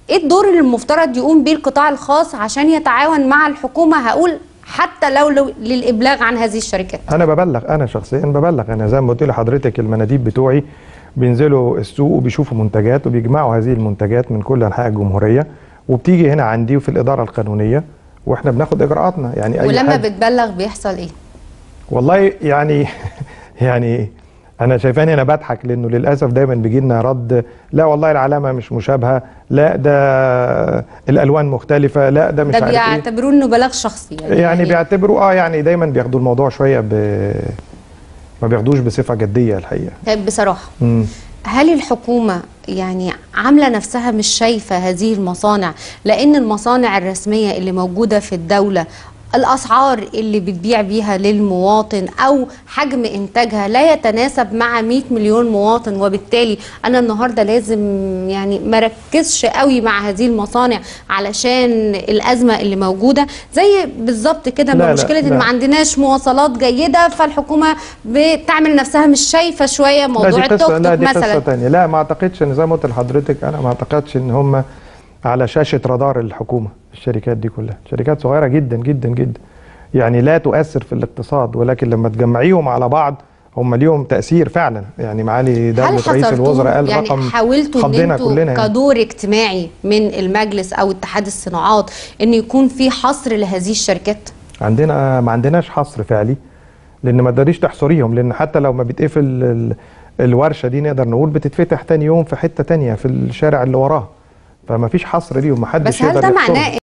ايه الدور اللي المفترض يقوم بيه القطاع الخاص عشان يتعاون مع الحكومه هقول حتى لو لو- للابلاغ عن هذه الشركات انا ببلغ انا شخصيا ببلغ انا زي ما قلت لحضرتك المناديب بتوعي بينزلوا السوق وبيشوفوا منتجات وبيجمعوا هذه المنتجات من كل انحاء الجمهوريه وبتيجي هنا عندي وفي الاداره القانونيه واحنا بناخد اجراءاتنا يعني اي ولما حد بتبلغ بيحصل ايه والله يعني يعني انا شايفاني انا بضحك لانه للاسف دايما بيجي لنا رد لا والله العلامه مش مشابهه لا ده الالوان مختلفه لا ده مش ده عارف ايه بيعتبروه انه بلاغ شخصي يعني, يعني بيعتبروا اه يعني دايما بياخدوا الموضوع شويه ب ما بياخدوش بصفه جديه الحقيقه طيب بصراحه مم. هل الحكومة يعني عاملة نفسها مش شايفة هذه المصانع لأن المصانع الرسمية اللي موجودة في الدولة الأسعار اللي بتبيع بيها للمواطن أو حجم إنتاجها لا يتناسب مع 100 مليون مواطن وبالتالي أنا النهاردة لازم يعني مركزش قوي مع هذه المصانع علشان الأزمة اللي موجودة زي بالظبط كده لا، ما لا، مشكلة إن لا. ما عندناش مواصلات جيدة فالحكومة بتعمل نفسها مش شايفة شوية لا موضوع دي التوك قصه لا توك دي مثلا قصه ثانيه لا ما اعتقدش ان زي ما قلت لحضرتك انا ما اعتقدش ان هم على شاشه رادار الحكومه الشركات دي كلها شركات صغيره جدا جدا جدا يعني لا تؤثر في الاقتصاد ولكن لما تجمعيهم على بعض هم ليهم تاثير فعلا يعني معالي هل دوله رئيس حصلتوا الوزراء قال يعني رقم حاولتوا ان خضنا انتوا كلنا يعني. كدور اجتماعي من المجلس او اتحاد الصناعات ان يكون في حصر لهذه الشركات عندنا ما عندناش حصر فعلي لان ما تقدريش تحصريهم لان حتى لو ما بيتقفل ال- الورشه دي نقدر نقول بتتفتح تاني يوم في حته تانية في الشارع اللي وراها فما فيش حصر ليهم ما حدش بس هل يقدر ده يحصرهم. معناه